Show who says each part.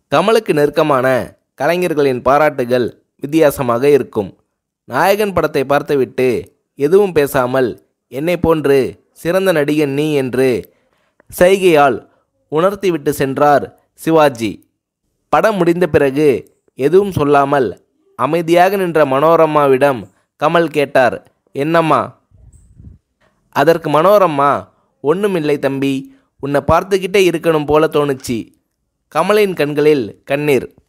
Speaker 1: கமலுக்கு நெருக்கமான கலைஞர்களின் பாராட்டுகள் வித்தியாசமாக இருக்கும் நாயகன் படத்தை பார்த்துவிட்டு எதுவும் பேசாமல் என்னை போன்று சிறந்த நடிகன் நீ என்று சைகையால் உணர்த்திவிட்டு சென்றார் சிவாஜி படம் முடிந்த பிறகு எதுவும் சொல்லாமல் அமைதியாக நின்ற மனோரமாவிடம் கமல் கேட்டார் என்னம்மா அதற்கு மனோரம்மா ஒன்றுமில்லை தம்பி உன்னை பார்த்துக்கிட்டே இருக்கணும் போல தோணுச்சு கமலின் கண்களில் கண்ணீர்